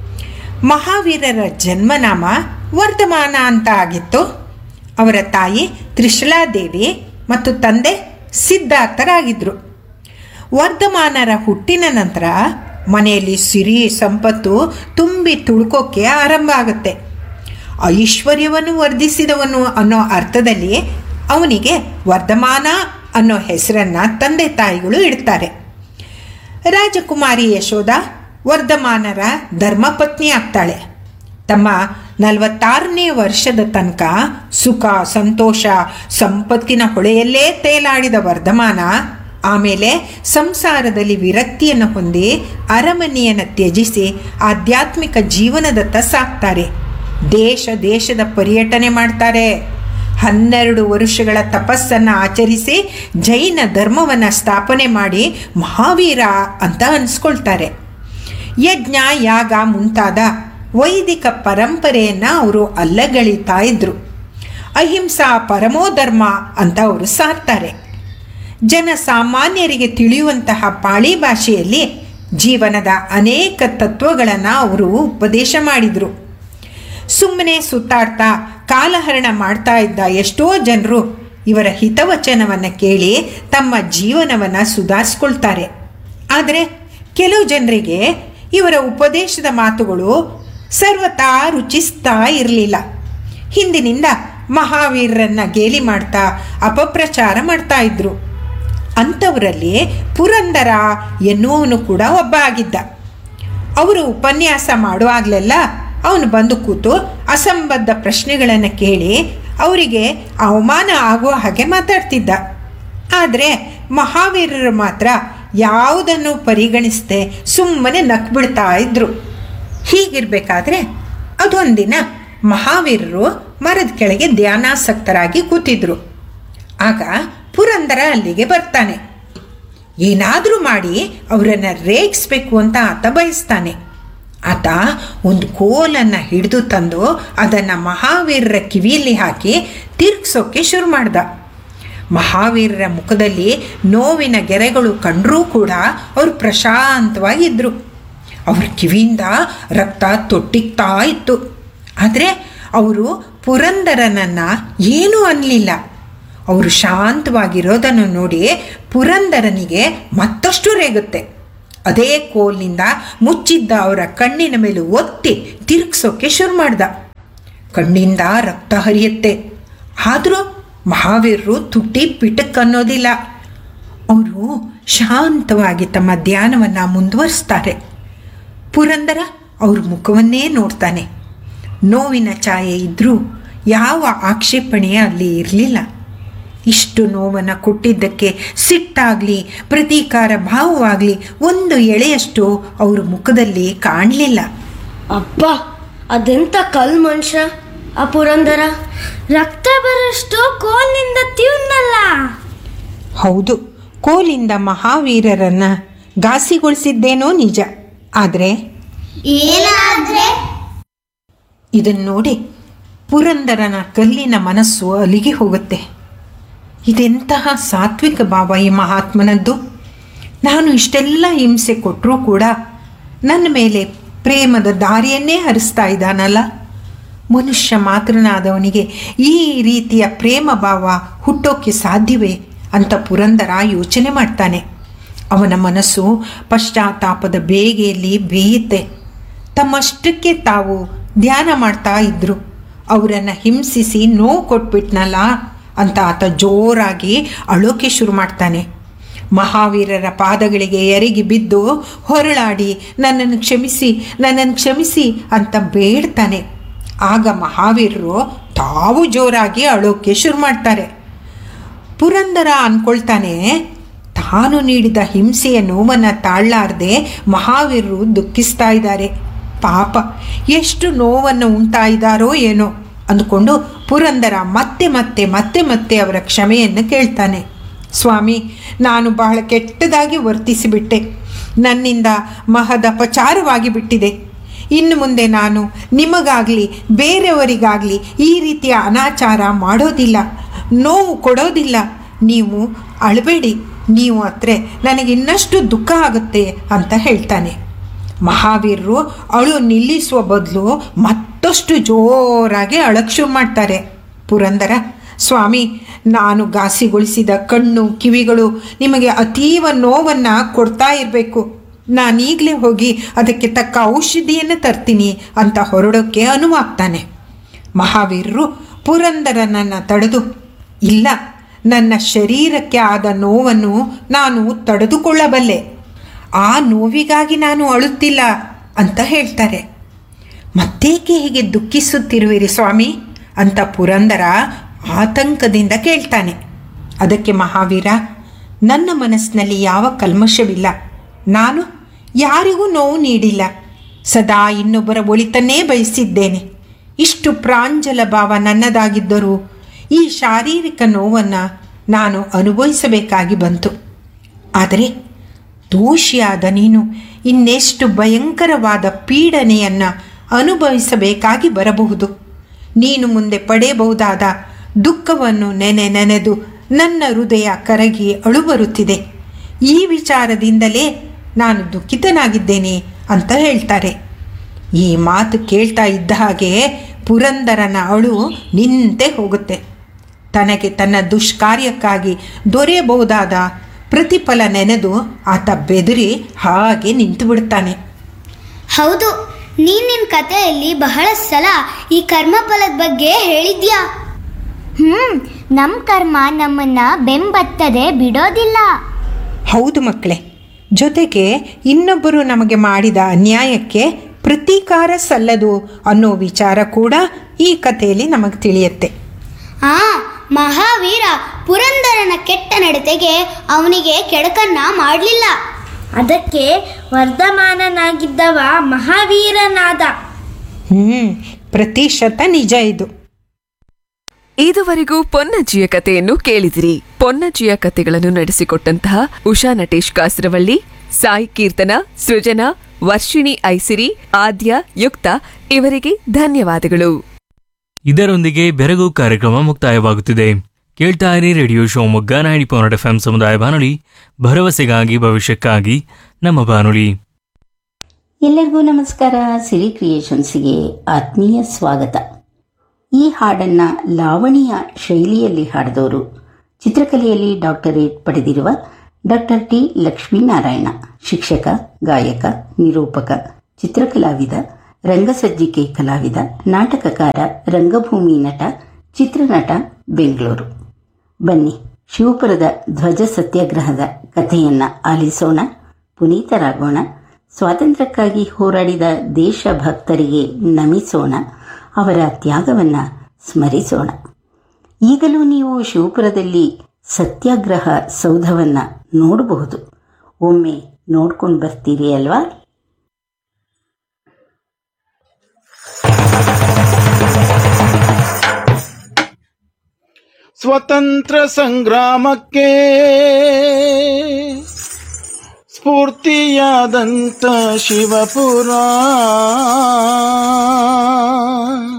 ಮಹಾವೀರರ ಜನ್ಮನಾಮ ವರ್ಧಮಾನ ಅಂತ ಆಗಿತ್ತು ಅವರ ತಾಯಿ ತ್ರಿಶಲಾದೇವಿ ಮತ್ತು ತಂದೆ ಸಿದ್ಧಾರ್ಥರಾಗಿದ್ದರು ವರ್ಧಮಾನರ ಹುಟ್ಟಿನ ನಂತರ ಮನೆಯಲ್ಲಿ ಸಿರಿ ಸಂಪತ್ತು ತುಂಬಿ ತುಳ್ಕೋಕ್ಕೆ ಆರಂಭ ಆಗುತ್ತೆ ಐಶ್ವರ್ಯವನ್ನು ವರ್ಧಿಸಿದವನು ಅನ್ನೋ ಅರ್ಥದಲ್ಲಿ ಅವನಿಗೆ ವರ್ಧಮಾನ ಅನ್ನೋ ಹೆಸರನ್ನು ತಂದೆ ತಾಯಿಗಳು ಇಡ್ತಾರೆ ರಾಜಕುಮಾರಿ ಯಶೋಧ ವರ್ಧಮಾನರ ಧರ್ಮಪತ್ನಿ ಆಗ್ತಾಳೆ ತಮ್ಮ ನಲವತ್ತಾರನೇ ವರ್ಷದ ತನಕ ಸುಖ ಸಂತೋಷ ಸಂಪತ್ತಿನ ಹೊಳೆಯಲ್ಲೇ ತೇಲಾಡಿದ ವರ್ಧಮಾನ ಆಮೇಲೆ ಸಂಸಾರದಲ್ಲಿ ವಿರಕ್ತಿಯನ್ನು ಹೊಂದಿ ಅರಮನೆಯನ್ನು ತ್ಯಜಿಸಿ ಆಧ್ಯಾತ್ಮಿಕ ಜೀವನದತ್ತ ಸಾಕ್ತಾರೆ ದೇಶ ದೇಶದ ಪರ್ಯಟನೆ ಮಾಡ್ತಾರೆ ಹನ್ನೆರಡು ವರ್ಷಗಳ ತಪಸ್ಸನ್ನು ಆಚರಿಸಿ ಜೈನ ಧರ್ಮವನ್ನು ಸ್ಥಾಪನೆ ಮಾಡಿ ಮಹಾವೀರ ಅಂತ ಅನಿಸ್ಕೊಳ್ತಾರೆ ಯಜ್ಞ ಯಾಗ ಮುಂತಾದ ವೈದಿಕ ಪರಂಪರೆಯನ್ನು ಅವರು ಅಲ್ಲಗಳಿತಾ ಇದ್ರು ಅಹಿಂಸಾ ಪರಮೋಧರ್ಮ ಅಂತ ಅವರು ಸಾರ್ತಾರೆ ಜನಸಾಮಾನ್ಯರಿಗೆ ತಿಳಿಯುವಂತಹ ಪಾಳಿ ಭಾಷೆಯಲ್ಲಿ ಜೀವನದ ಅನೇಕ ತತ್ವಗಳನ್ನು ಅವರು ಉಪದೇಶ ಮಾಡಿದರು ಸುಮ್ಮನೆ ಸುತ್ತಾಡ್ತಾ ಕಾಲಹರಣ ಮಾಡ್ತಾ ಇದ್ದ ಎಷ್ಟೋ ಜನರು ಇವರ ಹಿತವಚನವನ್ನು ಕೇಳಿ ತಮ್ಮ ಜೀವನವನ್ನು ಸುಧಾರಿಸ್ಕೊಳ್ತಾರೆ ಆದರೆ ಕೆಲವು ಜನರಿಗೆ ಇವರ ಉಪದೇಶದ ಮಾತುಗಳು ಸರ್ವತಾ ರುಚಿಸ್ತಾ ಇರಲಿಲ್ಲ ಹಿಂದಿನಿಂದ ಮಹಾವೀರರನ್ನ ಗೇಲಿ ಮಾಡ್ತಾ ಅಪಪ್ರಚಾರ ಮಾಡ್ತಾ ಇದ್ರು ಅಂಥವರಲ್ಲಿ ಪುರಂದರ ಎನ್ನುವನು ಕೂಡ ಒಬ್ಬ ಆಗಿದ್ದ ಅವರು ಉಪನ್ಯಾಸ ಮಾಡುವಾಗಲೆಲ್ಲ ಅವನು ಬಂದು ಕೂತು ಅಸಂಬದ್ಧ ಪ್ರಶ್ನೆಗಳನ್ನು ಕೇಳಿ ಅವರಿಗೆ ಅವಮಾನ ಆಗುವ ಹಾಗೆ ಮಾತಾಡ್ತಿದ್ದ ಆದರೆ ಮಹಾವೀರರು ಮಾತ್ರ ಯಾವುದನ್ನು ಪರಿಗಣಿಸದೆ ಸುಮ್ಮನೆ ನಕ್ಬಿಡ್ತಾ ಇದ್ರು ಹೀಗಿರಬೇಕಾದ್ರೆ ಅದೊಂದಿನ ಮಹಾವೀರರು ಮರದ ಕೆಳಗೆ ಧ್ಯಾನಾಸಕ್ತರಾಗಿ ಕೂತಿದ್ರು ಆಗ ಪುರಂದರ ಅಲ್ಲಿಗೆ ಬರ್ತಾನೆ ಏನಾದರೂ ಮಾಡಿ ಅವರನ್ನು ರೇಗಿಸ್ಬೇಕು ಅಂತ ಆತ ಬಯಸ್ತಾನೆ ಆತ ಒಂದು ಕೋಲನ್ನು ಹಿಡಿದು ತಂದು ಅದನ್ನು ಮಹಾವೀರರ ಕಿವಿಯಲ್ಲಿ ಹಾಕಿ ತಿರುಗಿಸೋಕ್ಕೆ ಶುರು ಮಾಡ್ದ ಮಹಾವೀರರ ಮುಖದಲ್ಲಿ ನೋವಿನ ಗೆರೆಗಳು ಕಂಡರೂ ಕೂಡ ಅವರು ಪ್ರಶಾಂತವಾಗಿದ್ದರು ಅವ್ರ ಕಿವಿಯಿಂದ ರಕ್ತ ತೊಟ್ಟಿಗ್ತಾ ಇತ್ತು ಆದರೆ ಅವರು ಪುರಂದರನನ್ನು ಏನೂ ಅನ್ನಲಿಲ್ಲ ಅವರು ಶಾಂತವಾಗಿರೋದನ್ನು ನೋಡಿ ಪುರಂದರನಿಗೆ ಮತ್ತಷ್ಟು ರೇಗುತ್ತೆ ಅದೇ ಕೋಲ್ನಿಂದ ಮುಚ್ಚಿದ್ದ ಅವರ ಕಣ್ಣಿನ ಮೇಲೆ ಒತ್ತಿ ತಿರುಗಿಸೋಕೆ ಶುರು ಮಾಡ್ದ ಕಣ್ಣಿಂದ ರಕ್ತ ಹರಿಯುತ್ತೆ ಆದರೂ ಮಹಾವೀರರು ತುಟಿ ಪಿಟಕ್ ಅನ್ನೋದಿಲ್ಲ ಅವರು ಶಾಂತವಾಗಿ ತಮ್ಮ ಧ್ಯಾನವನ್ನು ಮುಂದುವರಿಸ್ತಾರೆ ಪುರಂದರ ಅವ್ರ ಮುಖವನ್ನೇ ನೋಡ್ತಾನೆ ನೋವಿನ ಛಾಯೆ ಇದ್ದರೂ ಯಾವ ಆಕ್ಷೇಪಣೆ ಅಲ್ಲಿ ಇರಲಿಲ್ಲ ಇಷ್ಟು ನೋವನ್ನು ಕೊಟ್ಟಿದ್ದಕ್ಕೆ ಸಿಟ್ಟಾಗಲಿ ಪ್ರತೀಕಾರ ಭಾವವಾಗಲಿ ಒಂದು ಎಳೆಯಷ್ಟು ಅವ್ರ ಮುಖದಲ್ಲಿ ಕಾಣಲಿಲ್ಲ ಅಪ್ಪ ಅದೆಂತ ಕಲ್ ಮನುಷ್ಯ ಆ ಪುರಂದರ ರಕ್ತ ಬರಷ್ಟು ಕೋಲ್ನಿಂದ ತಿನ್ನಲ್ಲ ಹೌದು ಕೋಲಿಂದ ಮಹಾವೀರರನ್ನ ಘಾಸಿಗೊಳಿಸಿದ್ದೇನೋ ನಿಜ ಆದರೆ ಏನಾದ್ರೆ ಇದನ್ನು ನೋಡಿ ಪುರಂದರನ ಕಲ್ಲಿನ ಮನಸ್ಸು ಅಲಿಗೆ ಹೋಗುತ್ತೆ ಇದೆಂತಹ ಸಾತ್ವಿಕ ಭಾವ ಈ ಮಹಾತ್ಮನದ್ದು ನಾನು ಇಷ್ಟೆಲ್ಲ ಹಿಂಸೆ ಕೊಟ್ಟರೂ ಕೂಡ ನನ್ನ ಮೇಲೆ ಪ್ರೇಮದ ದಾರಿಯನ್ನೇ ಹರಿಸ್ತಾ ಇದ್ದಾನಲ್ಲ ಮನುಷ್ಯ ಮಾತ್ರನಾದವನಿಗೆ ಈ ರೀತಿಯ ಪ್ರೇಮ ಭಾವ ಹುಟ್ಟೋಕ್ಕೆ ಸಾಧ್ಯವೇ ಅಂತ ಪುರಂದರ ಯೋಚನೆ ಮಾಡ್ತಾನೆ ಅವನ ಮನಸ್ಸು ಪಶ್ಚಾತ್ತಾಪದ ಬೇಗೆಯಲ್ಲಿ ಬೇಯುತ್ತೆ ತಮ್ಮಷ್ಟಕ್ಕೆ ತಾವು ಧ್ಯಾನ ಮಾಡ್ತಾ ಇದ್ರು ಅವರನ್ನು ಹಿಂಸಿಸಿ ನೋವು ಕೊಟ್ಬಿಟ್ನಲ್ಲ ಅಂತ ಆತ ಜೋರಾಗಿ ಅಳೋಕೆ ಶುರು ಮಾಡ್ತಾನೆ ಮಹಾವೀರರ ಪಾದಗಳಿಗೆ ಎರಗಿ ಬಿದ್ದು ಹೊರಳಾಡಿ ನನ್ನನ್ನು ಕ್ಷಮಿಸಿ ನನ್ನನ್ನು ಕ್ಷಮಿಸಿ ಅಂತ ಬೇಡ್ತಾನೆ ಆಗ ಮಹಾವೀರರು ತಾವು ಜೋರಾಗಿ ಅಳೋಕೆ ಶುರು ಮಾಡ್ತಾರೆ ಪುರಂದರ ಅನ್ಕೊಳ್ತಾನೆ ತಾನು ನೀಡಿದ ಹಿಂಸೆಯ ನೋವನ್ನು ತಾಳಲಾರದೆ ಮಹಾವೀರರು ದುಃಖಿಸ್ತಾ ಇದ್ದಾರೆ ಪಾಪ ಎಷ್ಟು ನೋವನ್ನು ಉಂಟಾಯಿದಾರೋ ಏನೋ ಅಂದ್ಕೊಂಡು ಪುರಂದರ ಮತ್ತೆ ಮತ್ತೆ ಮತ್ತೆ ಮತ್ತೆ ಅವರ ಕ್ಷಮೆಯನ್ನು ಕೇಳ್ತಾನೆ ಸ್ವಾಮಿ ನಾನು ಬಹಳ ಕೆಟ್ಟದಾಗಿ ವರ್ತಿಸಿಬಿಟ್ಟೆ ನನ್ನಿಂದ ಮಹದ ಅಪಚಾರವಾಗಿ ಬಿಟ್ಟಿದೆ ಇನ್ನು ಮುಂದೆ ನಾನು ನಿಮಗಾಗಲಿ ಬೇರೆಯವರಿಗಾಗಲಿ ಈ ರೀತಿಯ ಅನಾಚಾರ ಮಾಡೋದಿಲ್ಲ ನೋವು ಕೊಡೋದಿಲ್ಲ ನೀವು ಅಳಬೇಡಿ ನೀವು ಹತ್ರ ನನಗೆ ಇನ್ನಷ್ಟು ದುಃಖ ಆಗುತ್ತೆ ಅಂತ ಹೇಳ್ತಾನೆ ಮಹಾವೀರರು ಅಳು ನಿಲ್ಲಿಸುವ ಬದಲು ಮತ್ತಷ್ಟು ಜೋರಾಗಿ ಅಳಕ್ಕೆ ಶುರು ಮಾಡ್ತಾರೆ ಪುರಂದರ ಸ್ವಾಮಿ ನಾನು ಘಾಸಿಗೊಳಿಸಿದ ಕಣ್ಣು ಕಿವಿಗಳು ನಿಮಗೆ ಅತೀವ ನೋವನ್ನು ಕೊಡ್ತಾ ಇರಬೇಕು ನಾನೀಗಲೇ ಹೋಗಿ ಅದಕ್ಕೆ ತಕ್ಕ ಔಷಧಿಯನ್ನು ತರ್ತೀನಿ ಅಂತ ಹೊರಡೋಕ್ಕೆ ಅನುವಾಗ್ತಾನೆ ಮಹಾವೀರರು ಪುರಂದರನನ್ನು ತಡೆದು ಇಲ್ಲ ನನ್ನ ಶರೀರಕ್ಕೆ ಆದ ನೋವನ್ನು ನಾನು ತಡೆದುಕೊಳ್ಳಬಲ್ಲೆ ಆ ನೋವಿಗಾಗಿ ನಾನು ಅಳುತ್ತಿಲ್ಲ ಅಂತ ಹೇಳ್ತಾರೆ ಮತ್ತೇಕೆ ಹೀಗೆ ದುಃಖಿಸುತ್ತಿರುವಿರಿ ಸ್ವಾಮಿ ಅಂತ ಪುರಂದರ ಆತಂಕದಿಂದ ಕೇಳ್ತಾನೆ ಅದಕ್ಕೆ ಮಹಾವೀರ ನನ್ನ ಮನಸ್ಸಿನಲ್ಲಿ ಯಾವ ಕಲ್ಮಶವಿಲ್ಲ ನಾನು ಯಾರಿಗೂ ನೋವು ನೀಡಿಲ್ಲ ಸದಾ ಇನ್ನೊಬ್ಬರ ಒಳಿತನ್ನೇ ಬಯಸಿದ್ದೇನೆ ಇಷ್ಟು ಪ್ರಾಂಜಲ ಭಾವ ನನ್ನದಾಗಿದ್ದರೂ ಈ ಶಾರೀರಿಕ ನೋವನ್ನು ನಾನು ಅನುಭವಿಸಬೇಕಾಗಿ ಬಂತು ಆದರೆ ದೋಷಿಯಾದ ನೀನು ಇನ್ನೆಷ್ಟು ಭಯಂಕರವಾದ ಪೀಡನೆಯನ್ನು ಅನುಭವಿಸಬೇಕಾಗಿ ಬರಬಹುದು ನೀನು ಮುಂದೆ ಪಡೆಯಬಹುದಾದ ದುಃಖವನ್ನು ನೆನೆ ನೆನೆದು ನನ್ನ ಹೃದಯ ಕರಗಿ ಅಳುಬರುತ್ತಿದೆ ಈ ವಿಚಾರದಿಂದಲೇ ನಾನು ದುಃಖಿತನಾಗಿದ್ದೇನೆ ಅಂತ ಹೇಳ್ತಾರೆ ಈ ಮಾತು ಕೇಳ್ತಾ ಇದ್ದ ಹಾಗೆ ಪುರಂದರನ ಅಳು ನಿಂತೆ ಹೋಗುತ್ತೆ ತನಗೆ ತನ್ನ ದುಷ್ಕಾರ್ಯಕ್ಕಾಗಿ ದೊರೆಯಬಹುದಾದ ಪ್ರತಿಫಲ ನೆನೆದು ಆತ ಬೆದರಿ ಹಾಗೆ ನಿಂತು ಬಿಡ್ತಾನೆ ಹೌದು ನೀನ್ ನಿನ್ ಕಥೆಯಲ್ಲಿ ಬಹಳ ಸಲ ಈ ಕರ್ಮಫಲದ ಬಗ್ಗೆ ಹೇಳಿದ್ಯಾ ಹ್ಮ್ ನಮ್ ಕರ್ಮ ನಮ್ಮನ್ನ ಬೆಂಬತ್ತದೆ ಬಿಡೋದಿಲ್ಲ ಹೌದು ಮಕ್ಕಳೇ ಜೊತೆಗೆ ಇನ್ನೊಬ್ಬರು ನಮಗೆ ಮಾಡಿದ ಅನ್ಯಾಯಕ್ಕೆ ಪ್ರತೀಕಾರ ಸಲ್ಲದು ಅನ್ನೋ ವಿಚಾರ ಕೂಡ ಈ ಕಥೆಯಲ್ಲಿ ನಮಗೆ ತಿಳಿಯುತ್ತೆ ಆ ಮಹಾವೀರ ಪುರಂದರನ ಕೆಟ್ಟ ನಡತೆಗೆ ಅವನಿಗೆ ಕೆಡಕನ್ನ ಮಾಡಲಿಲ್ಲ ಅದಕ್ಕೆ ವರ್ಧಮಾನನಾಗಿದ್ದವ ಮಹಾವೀರನಾದ ಹ್ಞೂ ಪ್ರತಿಶತ ನಿಜ ಇದು ಇದುವರೆಗೂ ಪೊನ್ನಜ್ಜಿಯ ಕಥೆಯನ್ನು ಕೇಳಿದಿರಿ ಪೊನ್ನಜ್ಜಿಯ ಕಥೆಗಳನ್ನು ನಡೆಸಿಕೊಟ್ಟಂತಹ ಉಷಾ ನಟೇಶ್ ಕಾಸರವಳ್ಳಿ ಸಾಯಿ ಕೀರ್ತನ ಸೃಜನಾ ವರ್ಷಿಣಿ ಐಸಿರಿ ಆದ್ಯ ಯುಕ್ತ ಇವರಿಗೆ ಧನ್ಯವಾದಗಳು ಇದರೊಂದಿಗೆ ಬೆರಗು ಕಾರ್ಯಕ್ರಮ ಮುಕ್ತಾಯವಾಗುತ್ತಿದೆ ಕೇಳ್ತಾ ಇರಿ radio Shivamogga ninety point F ಸಮುದಾಯ ಬಾನುಲಿ ಭರವಸೆಗಾಗಿ ಭವಿಷ್ಯಕ್ಕಾಗಿ ನಮ್ಮ ಬಾನುಲಿ ಎಲ್ಲರಿಗೂ ನಮಸ್ಕಾರ ಸಿರಿ ಕ್ರಿಯೇಷನ್ಸ್ಗೆ ಆತ್ಮೀಯ ಸ್ವಾಗತ ಈ ಹಾಡನ್ನು ಲಾವಣಿಯ ಶೈಲಿಯಲ್ಲಿ ಹಾಡಿದವರು ಚಿತ್ರಕಲೆಯಲ್ಲಿ ಡಾಕ್ಟರೇಟ್ ಪಡೆದಿರುವ ಡಾಕ್ಟರ್ ಟಿ ಲಕ್ಷ್ಮೀನಾರಾಯಣ ಶಿಕ್ಷಕ ಗಾಯಕ ನಿರೂಪಕ ಚಿತ್ರಕಲಾವಿದ ರಂಗಸಜ್ಜಿಕೆ ಕಲಾವಿದ ನಾಟಕಕಾರ ರಂಗಭೂಮಿ ನಟ ಚಿತ್ರನಟ ಬೆಂಗಳೂರು ಬನ್ನಿ ಶಿವಪುರದ ಧ್ವಜ ಸತ್ಯಾಗ್ರಹದ ಕಥೆಯನ್ನ ಆಲಿಸೋಣ ಪುನೀತರಾಗೋಣ ಸ್ವಾತಂತ್ರ್ಯಕ್ಕಾಗಿ ಹೋರಾಡಿದ ದೇಶಭಕ್ತರಿಗೆ ನಮಿಸೋಣ ಅವರ ತ್ಯಾಗವನ್ನ ಸ್ಮರಿಸೋಣ ಈಗಲೂ ನೀವು ಶಿವಪುರದಲ್ಲಿ ಸತ್ಯಾಗ್ರಹ ಸೌಧವನ್ನ ನೋಡಬಹುದು ಒಮ್ಮೆ ನೋಡ್ಕೊಂಡು ಬರ್ತೀರಿ ಅಲ್ವಾ ಸ್ವತಂತ್ರ ಸಂಗ್ರಾಮಕ್ಕೆ ಸ್ಫೂರ್ತಿಯಾದಂತ ಶಿವಪುರ